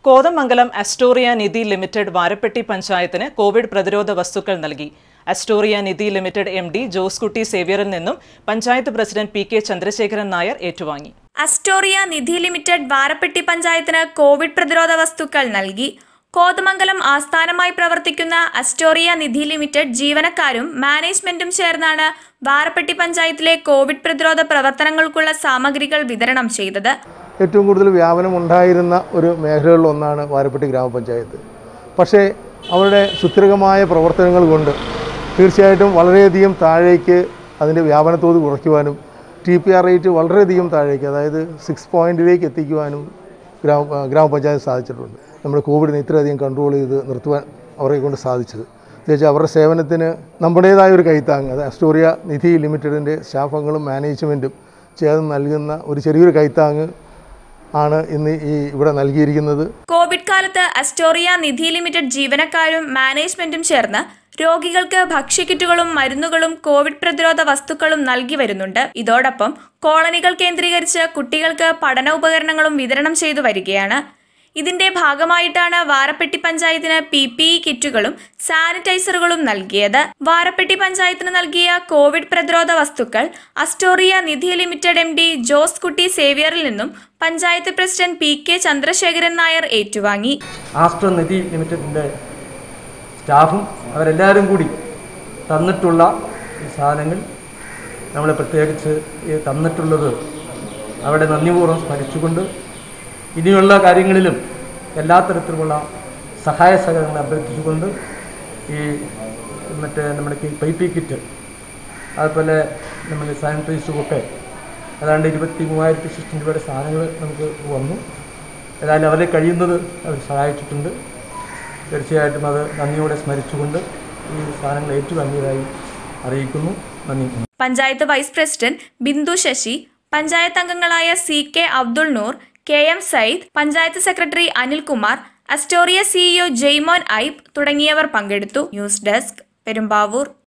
Kothamangalam Astoria Nidhi limited Varappetty പഞ്ചായത്തിന് Covid പ്രതിരോധ വസ്തുക്കൾ നൽകി Astoria Nidhi limited M D Joskutty സേവ്യറിൽ നിന്നും panchayat president P K Chandrasekharan Nair ഏറ്റുവാങ്ങി അസ്റ്റോറിയ നിധി ലിമിറ്റഡ് വാരപ്പെട്ടി പഞ്ചായത്തിന് കോവിഡ് പ്രതിരോധ വസ്തുക്കൾ നൽകി കോതമംഗലം ആസ്ഥാനമായി പ്രവർത്തിക്കുന്ന അസ്റ്റോറിയ നിധി ലിമിറ്റഡ് ജീവനക്കാരും മാനേജ്മെന്റും ചേർന്നാണ് വാരപ്പെട്ടി പഞ്ചായത്തിലെ കോവിഡ് പ്രതിരോധ പ്രവർത്തനങ്ങൾക്കുള്ള സാമഗ്രികൾ വിതരണം ചെയ്തത് ഏറ്റവും കൂടുതൽ വ്യാപനം ഉണ്ടായിരുന്ന ഒരു മേഖലകളിൽ ഒന്നാണ് വാരപ്പെട്ടി ഗ്രാമപഞ്ചായത്ത് പക്ഷേ അവരുടെ സുസ്ഥിരമായ പ്രവർത്തനങ്ങൾ കൊണ്ട് തീർച്ചയായിട്ടും വളരെയധികം താഴേക്ക് അതിൻ്റെ വ്യാപനത്തോത് കുറയ്ക്കുവാനും ടി പി ആർ റേറ്റ് വളരെയധികം താഴേക്ക് അതായത് സിക്സ് പോയിൻറ്റിലേക്ക് എത്തിക്കുവാനും ഗ്രാമ ഗ്രാമപഞ്ചായത്ത് സാധിച്ചിട്ടുണ്ട് നമ്മുടെ കോവിഡിനെ ഇത്രയധികം കൺട്രോൾ ചെയ്ത് നിർത്തുവാൻ അവരെ കൊണ്ട് സാധിച്ചത് പ്രത്യേകിച്ച് അവരുടെ സേവനത്തിന് നമ്മുടേതായ ഒരു കൈത്താങ് അത് അസ്റ്റോറിയ നിധി ലിമിറ്റഡിൻ്റെ സ്റ്റാഫുകളും മാനേജ്മെൻറ്റും ചേർന്ന് നൽകുന്ന ഒരു ചെറിയൊരു കൈത്താങ് ആണ് ഇന്ന് ഈ ഇവിടെ നൽകിയിരിക്കുന്നത് കോവിഡ് കാലത്ത് അസ്റ്റോറിയ നിധി ലിമിറ്റഡ് ജീവനക്കാരും മാനേജ്മെന്റും ചേർന്ന് രോഗികൾക്ക് ഭക്ഷ്യക്കിറ്റുകളും മരുന്നുകളും കോവിഡ് പ്രതിരോധ വസ്തുക്കളും നൽകി വരുന്നുണ്ട് ഇതോടൊപ്പം കോളനികൾ കേന്ദ്രീകരിച്ച് കുട്ടികൾക്ക് പഠന ഉപകരണങ്ങളും വിതരണം ചെയ്തു വരികയാണ് ഇതിന്റെ ഭാഗമായിട്ടാണ് വാരപ്പെട്ടി പഞ്ചായത്തിന് പി പി ഇ കിറ്റുകളും സാനിറ്റൈസറുകളും നൽകിയത് വാരപ്പെട്ടി പഞ്ചായത്തിന് നൽകിയ കോവിഡ് പ്രതിരോധ വസ്തുക്കൾ Astoria Nidhi limited M D Jose Kutty സേവ്യറിൽ നിന്നും panchayat president P K Chandrasekharan Nair ഏറ്റുവാങ്ങി ആസ്ട്രോ നിധി ലിമിറ്റഡിൻ്റെ സ്റ്റാഫും അവരെല്ലാവരും കൂടി തന്നിട്ടുള്ള ഈ സാധനങ്ങൾ നമ്മൾ പ്രത്യേകിച്ച് ഈ തന്നിട്ടുള്ളത് അവിടെ നന്ദിപൂർവ്വം സ്മരിച്ചുകൊണ്ട് ഇനിയുള്ള കാര്യങ്ങളിലും എല്ലാ തരത്തിലുമുള്ള സഹായ സഹകരണങ്ങൾ അഭ്യർത്ഥിച്ചുകൊണ്ട് ഈ മറ്റേ നമ്മുടെ ഈ പൈപ്പി കിറ്റ് അതുപോലെ നമ്മൾ സാനിറ്റൈസറുമൊക്കെ ഏതാണ്ട് ഇരുപത്തി മൂവായിരത്തി സിക്സ്റ്റീൻ രൂപയുടെ സാധനങ്ങൾ നമുക്ക് വന്നു ഏതായാലും അവരെ കഴിയുന്നത് അവർ സഹായിച്ചിട്ടുണ്ട് തീർച്ചയായിട്ടും അത് നന്ദിയോടെ സ്മരിച്ചുകൊണ്ട് ഈ സാധനങ്ങൾ ഏറ്റുവാങ്ങിയതായി അറിയിക്കുന്നു നന്ദി പഞ്ചായത്ത് വൈസ് പ്രസിഡന്റ് ബിന്ദു ശശി പഞ്ചായത്ത് അംഗങ്ങളായ C K Abdul Noor K M Sayyid panchayat secretary Anilkumar Astoria CEO Jaimon ഐബ് തുടങ്ങിയവർ പങ്കെടുത്തു ന്യൂസ് ഡെസ്ക് പെരുമ്പാവൂർ